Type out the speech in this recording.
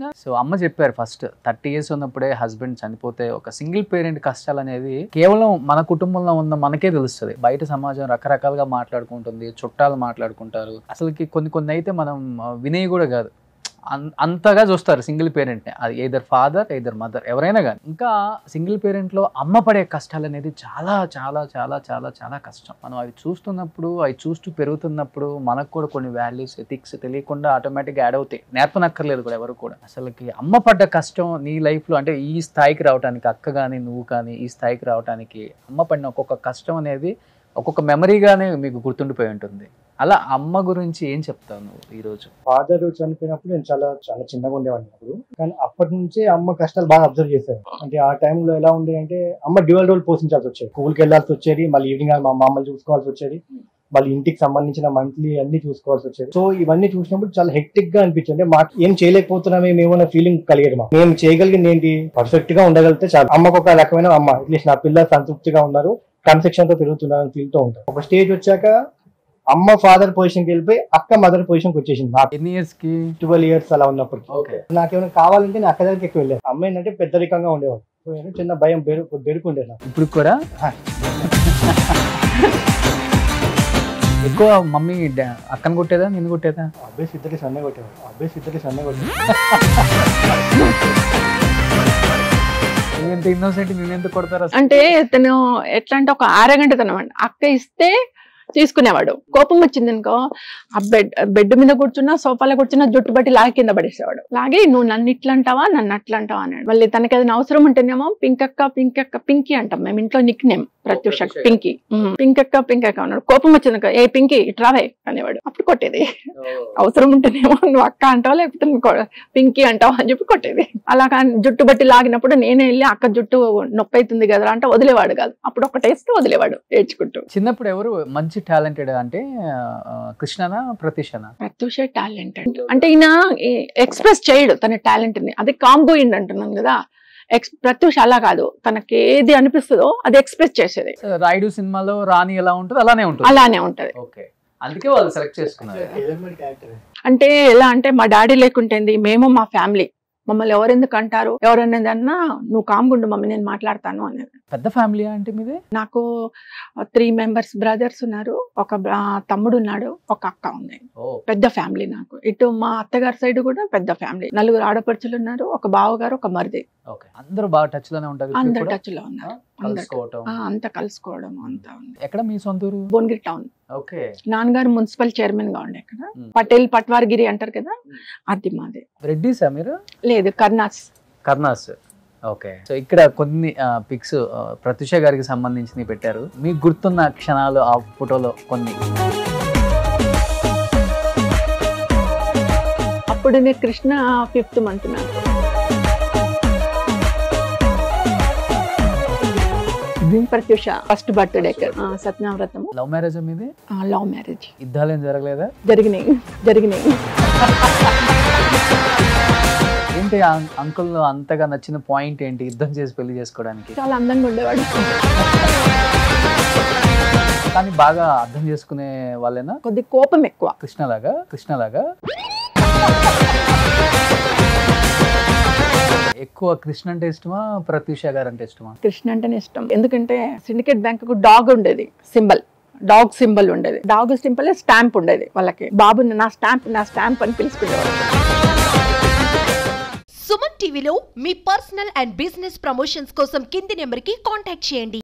తెలుసుగా సో అమ్మ చెప్పారు ఫస్ట్ థర్టీ ఇయర్స్ ఉన్నప్పుడే హస్బెండ్ చనిపోతే ఒక సింగిల్ పేరెంట్ కష్టాలు అనేది కేవలం మన కుటుంబంలో ఉన్న మనకే తెలుస్తుంది బయట సమాజం రకరకాలుగా మాట్లాడుకుంటుంది చుట్టాలు మాట్లాడుకుంటారు అసలుకి కొన్ని కొన్ని అయితే మనం ఆ, వినేవి కూడా కాదు అన్- అంతగా చూస్తారు సింగిల్ పేరెంట్ని అది ఏదర్ ఫాదర్ ఏదర్ మదర్ ఎవరైనా కానీ ఇంకా సింగిల్ పేరెంట్లో అమ్మ పడే కష్టాలు అనేది చాలా చాలా చాలా చాలా చాలా కష్టం మనం అవి చూస్తున్నప్పుడు అవి చూస్తూ పెరుగుతున్నప్పుడు మనకు కూడా కొన్ని వాల్యూస్ ఎథిక్స్ తెలియకుండా ఆటోమేటిక్గా యాడ్ అవుతాయి నేర్పనక్కర్లేదు కూడా ఎవరు కూడా అసలుకి అమ్మ పడ్డ కష్టం నీ లైఫ్లో అంటే ఈ స్థాయికి రావడానికి అక్క కానీ నువ్వు కానీ ఈ స్థాయికి రావడానికి అమ్మ పడిన ఒక్కొక్క కష్టం అనేది ఒక్కొక్క మెమరీగానే మీకు గుర్తుండిపోయి ఉంటుంది అలా అమ్మ గురించి ఏం చెప్తావు నువ్వు ఈరోజు ఫాదర్ చనిపోయినప్పుడు నేను చాలా చాలా చిన్నగా ఉండేవాడిని అప్పుడు కానీ అప్పటి నుంచే అమ్మ కష్టాలు బాగా అబ్జర్వ్ చేశాను అంటే ఆ టైంలో ఎలా ఉంది అంటే అమ్మ డ్యూయల్ రోల్ పోషించాల్సి వచ్చేది స్కూల్కి వెళ్ళాల్సి వచ్చేది మళ్ళీ ఈవినింగ్ మా మమ్మల్ని చూసుకోవాల్సి వచ్చేది మళ్ళీ ఇంటికి సంబంధించిన మంత్లీ అన్ని చూసుకోవాల్సి వచ్చేది సో ఇవన్నీ చూసినప్పుడు చాలా హెక్టిక్ గా అనిపించింది అంటే మాకు ఏం చేయలేకపోతున్నామే మేమన్న ఫీలింగ్ కలిగేది మాకు మేము చేయగలిగింది ఏంటి పర్ఫెక్ట్ గా ఉండగలిగితే చాలు అమ్మకు ఒక రకమైన అమ్మ అట్లీస్ట్ నా పిల్లలు సంతృప్తిగా ఉన్నారు కన్సెక్షన్ తో పెరుగుతున్నారని ఫీల్ తో ఉంటారు ఒక స్టేజ్ వచ్చాక అమ్మ ఫాదర్ పొజిషన్కి వెళ్ళిపోయి అక్క మదర్ పొజిషన్కి వచ్చేసింది నాకు ఎన్ని ఇయర్స్ కి ట్వెల్వ్ ఇయర్స్ అలా ఉన్నప్పుడు ఓకే నాకేమైనా కావాలంటే నేను అక్క దగ్గరికి ఎక్కువ వెళ్ళాను అమ్మాయి ఏంటంటే పెద్దరికంగా ఉండేవాడు సో నేను చిన్న భయం బెరుకు బెరుకుండే నాకు ఇప్పుడు కూడా ఆ. ఎక్కువ మమ్మీ డా- అక్కను కొట్టేదా నిన్ను కొట్టేదా అబ్బాయి ఇద్దరికి సన్నే కొట్టేవాడు అబ్బాయి ఇద్దరికి సన్నే కొట్టేవాడు నువ్వెంత ఇన్నోసెంట్ నేనెంత కొడతారు అసలు అంటే తను ఎట్లా అంటే ఒక ఆరగంటతనం అండి అక్క ఇస్తే తీసుకునేవాడు కోపం వచ్చింది అనుకో ఆ బెడ్ బెడ్ మీద కూర్చున్నా సోఫాలో కూర్చున్నా జుట్టు బట్టి లాగి కింద పడేసేవాడు లాగి నువ్వు నన్ను ఇట్లా అంటావా నన్ను అట్లా అంటావా అన్నాడు మళ్ళీ తనకి ఏదైనా అవసరం ఉంటేనేమో పింకక్క పింకక్క పింకీ అంటాం మేము ఇంట్లో nick name Prathyusha Prathyusha. Pinky um, పింకక్క పింకక్క అన్నాడు కోపం వచ్చింది అనుకో, ఏ పింకీ ఇట్రావే అనేవాడు అప్పుడు కొట్టేది అవసరం ఉంటేనేమో నువ్వు అక్క అంటావా లేకపోతే నువ్వు కొ- పింకీ అంటావా అని చెప్పి కొట్టేది అలా కానీ జుట్టు బట్టి లాగినప్పుడు నేనే వెళ్ళి అక్క జుట్టు నొప్పి అవుతుంది కదా అంటే వదిలేవాడు కాదు అప్పుడు ఒక టేస్ట్ వదిలేవాడు ఏడ్చుకుంటూ చిన్నప్పుడు ఎవరు మంచి టాలెంటెడ్ అంటే ఆ, కృష్ణనా ప్రతీషనా ప్రత్యూష టాలెంట్ అంటే ఈయన ఎక్స్ప్రెస్ చేయడు తన టాలెంట్ ని అది కామ్ గోయింగ్ అంటున్నాను కదా ఎక్స్ ప్రత్యూష అలా కాదు తనకి ఏది అనిపిస్తుందో అది ఎక్స్ప్రెస్ చేసేది రాయుడు సినిమాలో రాణి ఎలా ఉంటుంది అలానే ఉంటుంది అలానే ఉంటది ఓకే అందుకే వాళ్ళు సెలెక్ట్ చేసుకున్నారు క్యారెక్టర్ అంటే ఎలా అంటే మా డాడీ లేకుంటేంది మేము మా ఫ్యామిలీ మమ్మల్ని ఎవరెందుకు అంటారు ఎవరనేది అన్నా నువ్వు కామ్గుండు మమ్మీ నేను మాట్లాడతాను అనేది పెద్ద ఫ్యామిలీ అంటే మీది నాకు త్రీ మెంబర్స్ బ్రదర్స్ ఉన్నారు ఒక బ్ర- తమ్ముడు ఉన్నాడు ఒక అక్క ఉంది ఓ పెద్ద ఫ్యామిలీ నాకు ఇటు మా అత్తగారి సైడ్ కూడా పెద్ద ఫ్యామిలీ నలుగురు ఆడపడుచులు ఉన్నారు ఒక బావగారు ఒక మరిది ఓకే అందరూ బాగా టచ్ లోనే ఉంటారు ఇప్పుడు అందరు కూడా? టచ్ లో ఉన్నారు ఆ, కలుసుకోవటం ఆ, అంతా కలుసుకోవడం అంతా ఉంది ఎక్కడ మీ సొంత ఊరు భువనగిరి టౌన్ ఓకే నాన్నగారు మున్సిపల్ చైర్మన్ గా ఉండే ఇక్కడ మ్. పటేల్ పట్వార్గిరి అంటారు కదా అది మాది రెడ్డిసా మీరు లేదు కర్నాస్ కర్నాస్ ఓకే సో ఇక్కడ కొన్ని పిక్స్ ప్రత్యుష గారికి సంబంధించినవి పెట్టారు మీకు గుర్తున్న క్షణాలు ఆ ఫోటోలో కొన్ని అప్పుడు నేను కృష్ణ ఫిఫ్త్ మంత్ నాకు ఇది ప్రత్యూష ఫస్ట్ బర్త్డే సత్యనావ్రతము లవ్ మ్యారేజ్ మీది లవ్ మ్యారేజ్ యుద్ధాలు ఏం జరగలేదా జరిగినాయి జరిగినాయి ఏంటి అంకుల్ అంతగా నచ్చిన పాయింట్ ఏంటి యుద్ధం చేసి పెళ్లి చేసుకోవడానికి చాలా అందంగా ఉండేవాడు కానీ బాగా అర్థం చేసుకునే వాళ్ళేనా కొద్ది కోపం ఎక్కువ కృష్ణలాగా కృష్ణలాగా ఎక్కువ కృష్ణ అంటే ఇష్టమా ప్రత్యూష గారు అంటే ఇష్టమా కృష్ణ అంటేనే ఇష్టం ఎందుకంటే సిండికేట్ బ్యాంక్ కు డాగ్ ఉండేది సింబల్ డాగ్ సింబల్ ఉండేది డాగ్ సింబల్ స్టాంప్ ఉండేది వాళ్ళకి బాబు నా స్టాంప్ నా స్టాంప్ అని పిలుచుకునేవాడు సుమన్ టీవీలో మీ పర్సనల్ అండ్ బిజినెస్ ప్రమోషన్స్ కోసం కింది నెంబర్కి కాంటాక్ట్ చేయండి